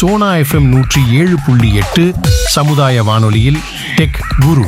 Sona FM நூற்றி ஏழு புள்ளி எட்டு சமுதாய வானொலியில் டெக் குரு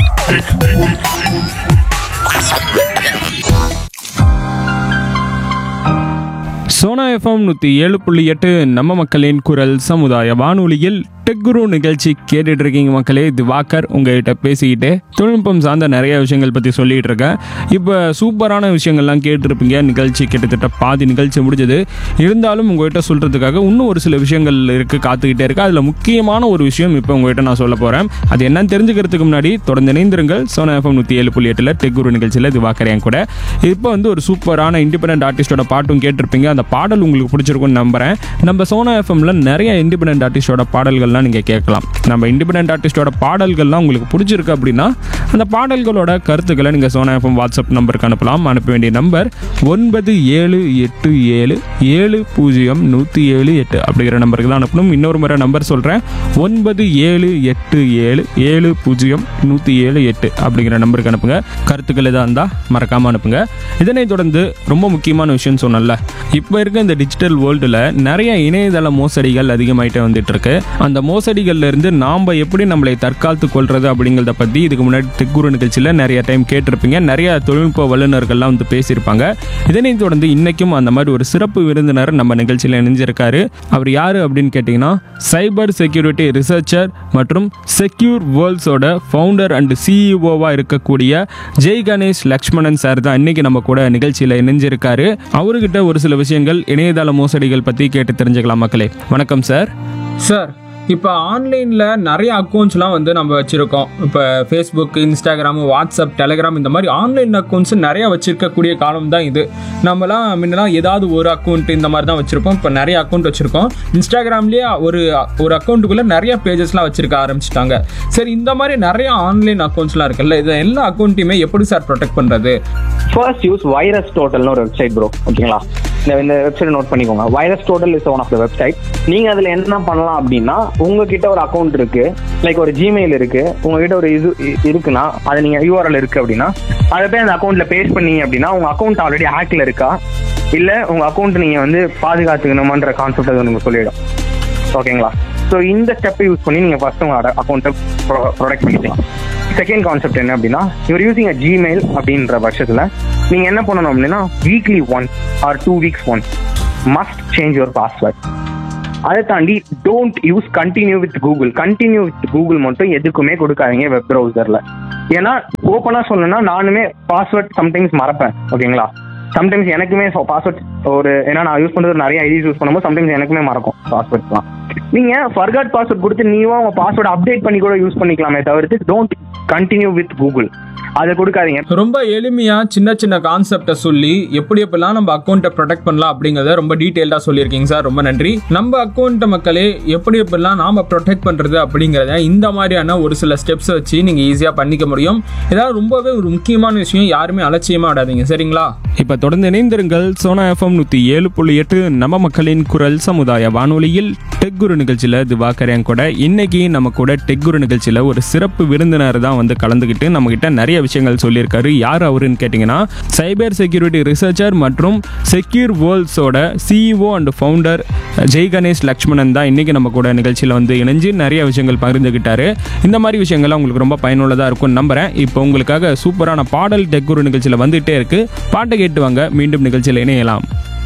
சோனா எஃப்எம் நூற்றி ஏழு புள்ளி எட்டு நம்ம மக்களின் குரல் சமுதாய வானொலியில் டெக் குரு நிகழ்ச்சி கேட்டுட்டு இருக்கீங்க மக்களே திவாகர் உங்ககிட்ட பேசிக்கிட்டே தொழில்நுட்பம் சார்ந்த நிறைய விஷயங்கள் பற்றி சொல்லிட்டு இருக்கேன் இப்போ சூப்பரான விஷயங்கள்லாம் கேட்டிருப்பீங்க நிகழ்ச்சி கிட்டத்தட்ட பாதி நிகழ்ச்சி முடிஞ்சது இருந்தாலும் உங்ககிட்ட சொல்கிறதுக்காக இன்னும் ஒரு சில விஷயங்கள் இருக்குது காத்துக்கிட்டே இருக்கு அதில் முக்கியமான ஒரு விஷயம் இப்போ உங்ககிட்ட நான் சொல்ல போகிறேன் அது என்னன்னு தெரிஞ்சுக்கிறதுக்கு முன்னாடி தொடர்ந்து இணைந்திருங்கள் சோனா எஃப்எம் நூற்றி ஏழு புள்ளி எட்டில் டெக் குரு நிகழ்ச்சியில் திவாகர் என் கூட இப்போ வந்து ஒரு சூப்பரான இண்டிபெண்டன்ட் ஆர்டிஸ்டோட பாட்டும் கேட்டிருப்பீங்க அந்த பாடல் உங்களுக்கு பிடிச்சிருக்கும்னு நம்புறேன் நம்ம சோனா எஃப்எம்ல நிறைய இண்டிபெண்டன்ட் ஆர்டிஸ்டோட பாடல்கள்லாம் நீங்கள் கேட்கலாம் நம்ம இண்டிபெண்டன்ட் ஆர்டிஸ்டோட பாடல்கள்லாம் உங்களுக்கு பிடிச்சிருக்கு அப்படின்னா அந்த பாடல்களோட கருத்துக்களை நீங்கள் சோனா எஃப்எம் வாட்ஸ்அப் நம்பருக்கு அனுப்பலாம் அனுப்ப வேண்டிய நம்பர் ஒன்பது ஏழு எட்டு ஏழு ஏழு பூஜ்ஜியம் நூற்றி ஏழு எட்டு அப்படிங்கிற நம்பருக்கு தான் அனுப்பணும் இன்னொரு முறை நம்பர் சொல்கிறேன் ஒன்பது ஏழு எட்டு ஏழு ஏழு பூஜ்ஜியம் நூற்றி ஏழு எட்டு அப்படிங்கிற நம்பருக்கு அனுப்புங்க கருத்துக்கள் எதாக இருந்தால் மறக்காமல் அனுப்புங்க இதனைத் தொடர்ந்து ரொம்ப முக்கியமான விஷயம் சொன்னல இப்போ இருக்க இந்த டிஜிட்டல் வேர்ல்டில் நிறைய இணையதள மோசடிகள் அதிகமாயிட்டே வந்துட்டு இருக்கு அந்த மோசடிகள்ல இருந்து நாம் எப்படி நம்மளை தற்காத்து கொள்றது அப்படிங்கிறத பற்றி இதுக்கு முன்னாடி திக்குரு நிகழ்ச்சியில் நிறைய டைம் கேட்டிருப்பீங்க நிறைய தொழில்நுட்ப வல்லுநர்கள்லாம் வந்து பேசியிருப்பாங்க இதனைத் தொடர்ந்து இன்னைக்கும் அந்த மாதிரி ஒரு சிறப்பு விருந்தினர் நம்ம நிகழ்ச்சியில் இணைஞ்சிருக்காரு அவர் யாரு அப்படின்னு கேட்டிங்கன்னா சைபர் செக்யூரிட்டி ரிசர்ச்சர் மற்றும் செக்யூர் வேர்ல்ட்ஸோட ஃபவுண்டர் அண்ட் சிஇஓவாக இருக்கக்கூடிய ஜெய் கணேஷ் லக்ஷ்மணன் சார் தான் இன்னைக்கு நம்ம கூட நிகழ்ச்சியில் இணைஞ்சிருக்காரு அவர்கிட்ட ஒரு சில விஷயங்கள் இணையதள மோசடிகள் பற்றி கேட்டு தெரிஞ்சுக்கலாம் மக்களே வணக்கம் சார் சார் இப்போ ஆன்லைனில் நிறைய அக்கௌண்ட்ஸ்லாம் வந்து நம்ம வச்சுருக்கோம் இப்போ ஃபேஸ்புக் இன்ஸ்டாகிராம் வாட்ஸ்அப் டெலிகிராம் இந்த மாதிரி ஆன்லைன் அக்கௌண்ட்ஸ் நிறைய வச்சிருக்கக்கூடிய காலம் தான் இது நம்மலாம் முன்னெல்லாம் ஏதாவது ஒரு அக்கௌண்ட் இந்த மாதிரி தான் வச்சுருப்போம் இப்போ நிறைய அக்கௌண்ட் வச்சுருக்கோம் இன்ஸ்டாகிராம்லேயே ஒரு ஒரு அக்கௌண்ட்டுக்குள்ளே நிறைய பேஜஸ்லாம் வச்சிருக்க ஆரம்பிச்சிட்டாங்க சரி இந்த மாதிரி நிறைய ஆன்லைன் அக்கௌண்ட்ஸ்லாம் இருக்குல்ல இது எல்லா அக்கௌண்ட்டையுமே எப்படி சார் ப்ரொடெக்ட் பண்ணுறது ஃபர்ஸ்ட் யூஸ் வைரஸ் டோட்டல்னு ஒரு வெப்சைட் ப்ரோ ஓகேங்களா இந்த இந்த வெப்சைட் நோட் பண்ணிக்கோங்க virus total is one of the website நீங்க அதுல என்ன பண்ணலாம் அப்படின்னா உங்ககிட்ட ஒரு அக்கௌண்ட் இருக்கு லைக் ஒரு ஜிமெயில் இருக்கு உங்ககிட்ட ஒரு இது இ- இருக்குன்னா அது நீங்க யூஆர்எல் இருக்கு அப்படின்னா அதை போய் அந்த அக்கௌண்ட்ல பேஸ்ட் பண்ணீங்க அப்படின்னா உங்க அக்கௌண்ட் ஆல்ரெடி ஹேக்ல இருக்கா இல்ல உங்க அக்கௌண்ட் நீங்க வந்து பாதுகாத்துக்கணுமான்ற கான்செப்ட் அது உங்களுக்கு சொல்லிடும் ஓகேங்களா ஸோ இந்த ஸ்டெப்பை யூஸ் பண்ணி நீங்க ஃபர்ஸ்ட் உங்க அக்கௌண்ட்டை ப்ரொடெக்ட் பண்ணிக்கலாம் செகண்ட் கான்செப்ட் என்ன அப்படின்னா யூர் யூசிங் அ ஜிமெயில் அப்படின்ற பட்சத்தில் நீங்க என்ன பண்ணணும் அப்படின்னா weekly one or two weeks one must change your password அதை தாண்டி don't use continue with Google continue with Google மட்டும் எதுக்குமே கொடுக்காதீங்க வெப் ப்ரௌசர்ல ஏன்னா ஓப்பனா சொல்லணும்னா நானுமே பாஸ்வேர்ட் சம்டைம்ஸ் மறப்பேன் ஓகேங்களா சம்டைம்ஸ் எனக்குமே பாஸ்வேர்ட் ஒரு ஏன்னா நான் யூஸ் பண்றது நிறைய ஐடிஸ் யூஸ் பண்ணும்போது சம்டைம்ஸ் எனக்குமே மறக்கும் பாஸ்வேர்ட்லாம் நீங்க ஃபர்காட் பாஸ்வேர்ட் கொடுத்து நீயும் உங்க பாஸ்வேர்ட் அப்டேட் பண்ணி கூட யூஸ் பண்ணிக்கலாமே தவிர்த்து டோன்ட் கண்டினியூ வித் கூகுள் அதை கொடுக்காதீங்க ரொம்ப எளிமையா சின்ன சின்ன கான்செப்டை சொல்லி எப்படி எப்படிலாம் நம்ம அக்கௌண்ட்டை ப்ரொடெக்ட் பண்ணலாம் அப்படிங்கறத ரொம்ப டீட்டெயில்டாக சொல்லியிருக்கீங்க சார் ரொம்ப நன்றி நம்ம அக்கௌண்ட்டை மக்களே எப்படி எப்படிலாம் நாம ப்ரொடெக்ட் பண்றது அப்படிங்கறத இந்த மாதிரியான ஒரு சில ஸ்டெப்ஸ் வச்சு நீங்க ஈஸியா பண்ணிக்க முடியும் ஏதாவது ரொம்பவே ஒரு முக்கியமான விஷயம் யாருமே அலட்சியமா விடாதீங்க சரிங்களா இப்போ தொடர்ந்து இணைந்திருங்கள் சோனா எஃப்எம் நூற்றி ஏழு புள்ளி எட்டு நம்ம மக்களின் குரல் சமுதாய வானொலியில் டெக் குரு நிகழ்ச்சியில் திவாகர் என் கூட இன்னைக்கு நம்ம கூட டெக் குரு நிகழ்ச்சியில் ஒரு சிறப்பு விருந்தினர் தான் வந்து கலந்துக்கிட்டு நம்மகிட்ட நிறைய விஷயங்கள் சொல்லியிருக்காரு யார் அவருன்னு கேட்டிங்கன்னா சைபர் செக்யூரிட்டி ரிசர்ச்சர் மற்றும் செக்யூர் வேர்ல்ட்ஸோட CEO and founder Jai Ganesh Lakshmanan தான் இன்னைக்கு நம்ம கூட நிகழ்ச்சியில் வந்து இணைஞ்சு நிறைய விஷயங்கள் பகிர்ந்துக்கிட்டாரு இந்த மாதிரி விஷயங்கள்லாம் உங்களுக்கு ரொம்ப பயனுள்ளதாக இருக்கும்னு நம்புறேன் இப்போ உங்களுக்காக சூப்பரான பாடல் டெக் குரு நிகழ்ச்சியில் வந்துகிட்டே இருக்கு பாட்டை கேட்டு வாங்க மீண்டும் நிகழ்ச்சியில் இணையலாம்